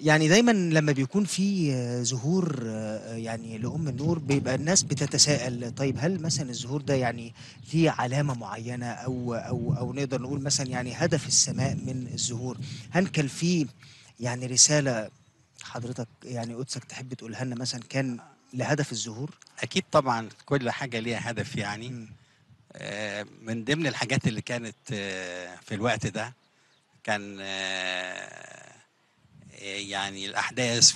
يعني دايما لما بيكون في آه، ظهور آه، يعني لأم النور بيبقى الناس بتتساءل طيب هل مثلا الظهور ده يعني ليه علامة معينة أو أو أو نقدر نقول مثلا يعني هدف السماء من الظهور هل كان في يعني رسالة حضرتك يعني قدسك تحب تقولها لنا مثلا كان لهدف الظهور؟ اكيد طبعا كل حاجه ليها هدف يعني مم. آه، من ضمن الحاجات اللي كانت آه، في الوقت ده كان آه، يعني الاحداث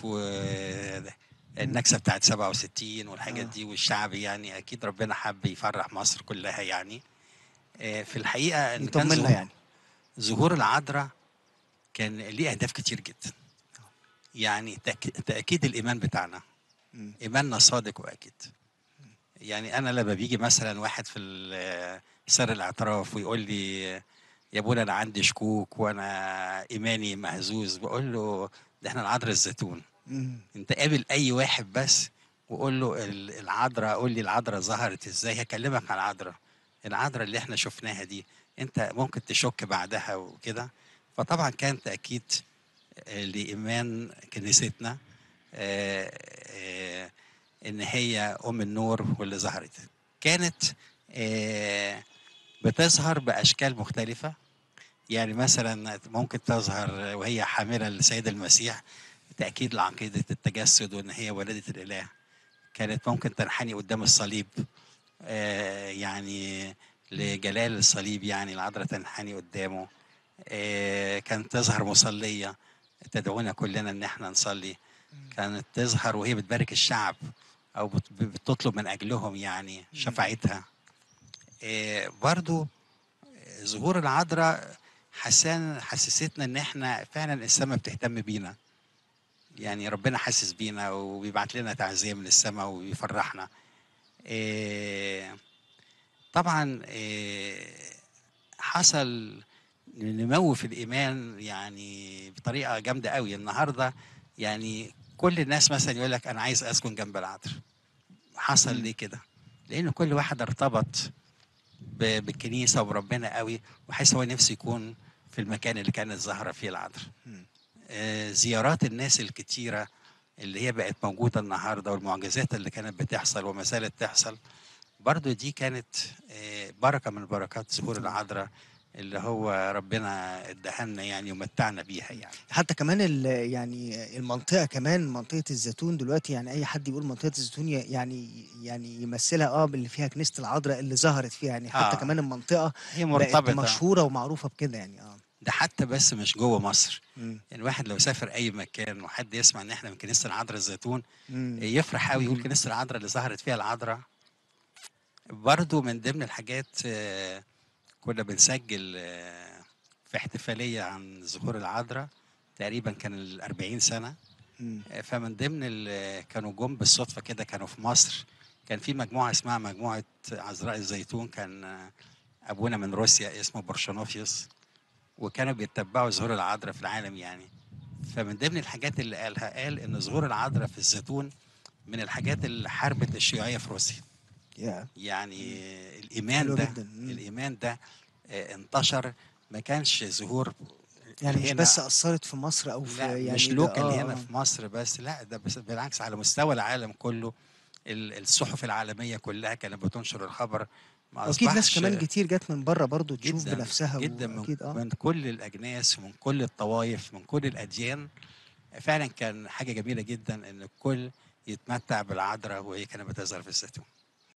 والنكسه بتاعت 67 والحاجات آه. دي والشعب يعني اكيد ربنا حب يفرح مصر كلها يعني آه، في الحقيقه إن كان يطمنا ظهور- يعني ظهور العذراء كان ليه اهداف كتير جدا يعني تأك- تاكيد الايمان بتاعنا مم. ايماننا صادق واكيد يعني انا لما بيجي مثلا واحد في ال- سر الاعتراف ويقول لي يا ابونا انا عندي شكوك وانا ايماني مهزوز بقول له ده احنا العذراء الزيتون مم. انت قابل اي واحد بس وقول له ال- العذراء قول لي العذراء ظهرت ازاي هكلمك عن العذراء العذراء اللي احنا شفناها دي انت ممكن تشك بعدها وكده فطبعا كان تاكيد آه، لايمان كنيستنا آه، آه، ان هي ام النور واللي ظهرت كانت آه، بتظهر باشكال مختلفه يعني مثلا ممكن تظهر وهي حامله للسيد المسيح تاكيد لعقيده التجسد وان هي والده الاله كانت ممكن تنحني قدام الصليب آه، يعني لجلال الصليب يعني العذراء تنحني قدامه آه، كانت تظهر مصليه تدعونا كلنا ان احنا نصلي كانت تظهر وهي بتبارك الشعب او بت- بتطلب من اجلهم يعني شفاعتها آه، برضو ظهور العذراء حسان حسستنا ان احنا فعلا السماء بتهتم بينا يعني ربنا حاسس بينا وبيبعت لنا تعزيه من السماء وبيفرحنا آه، طبعا آه، حصل نمو في الايمان يعني بطريقه جامده قوي النهارده يعني كل الناس مثلا يقول لك انا عايز اسكن جنب العذراء حصل مم. ليه كده لان كل واحد ارتبط ب- بالكنيسه وبربنا قوي وحيث هو نفسه يكون في المكان اللي كانت ظاهره فيه العذراء مم. آه، زيارات الناس الكتيره اللي هي بقت موجوده النهارده والمعجزات اللي كانت بتحصل وما زالت تحصل برضو دي كانت آه، بركه من بركات ظهور العذراء اللي هو ربنا ادهنا يعني ومتعنا بيها يعني حتى كمان ال- يعني المنطقة كمان منطقة الزيتون دلوقتي يعني أي حد يقول منطقة الزيتون ي- يعني يعني يمثلها اه باللي فيها كنيسة العذراء اللي ظهرت فيها يعني حتى آه. كمان المنطقة هي بقت مرتبطه مشهورة ومعروفة بكده يعني اه ده حتى بس مش جوه مصر مم. يعني الواحد لو سافر اي مكان وحد يسمع ان احنا من كنيسه العذراء الزيتون مم. يفرح قوي يقول مم. كنيسه العذراء اللي ظهرت فيها العذراء برضو من ضمن الحاجات آه، كنا بنسجل آه، في احتفاليه عن ظهور العذراء تقريبا كان ال 40 سنه مم. آه، فمن ضمن ال- كانوا جم بالصدفه كده كانوا في مصر كان في مجموعه اسمها مجموعه عذراء الزيتون كان آه، ابونا من روسيا اسمه برشانوفيوس وكانوا بيتبعوا ظهور العذراء في العالم يعني فمن ضمن الحاجات اللي قالها قال ان ظهور العذراء في الزيتون من الحاجات اللي حاربت الشيوعيه في روسيا يا يعني الايمان حلو ده جدا. مم. الايمان ده آه، انتشر ما كانش ظهور يعني مش هنا- بس أثرت في مصر أو في لا يعني مش ده- لوكال آه، هنا آه. في مصر بس لا ده بس بالعكس على مستوى العالم كله ال- الصحف العالميه كلها كانت بتنشر الخبر ما أكيد ناس أصبحش- كمان كتير جت من بره برضو تشوف جدا بنفسها جدا من, وأكيد اه من كل الاجناس ومن كل الطوائف من كل الاديان فعلا كان حاجه جميله جدا ان الكل يتمتع بالعذراء وهي كانت بتظهر في الزيتون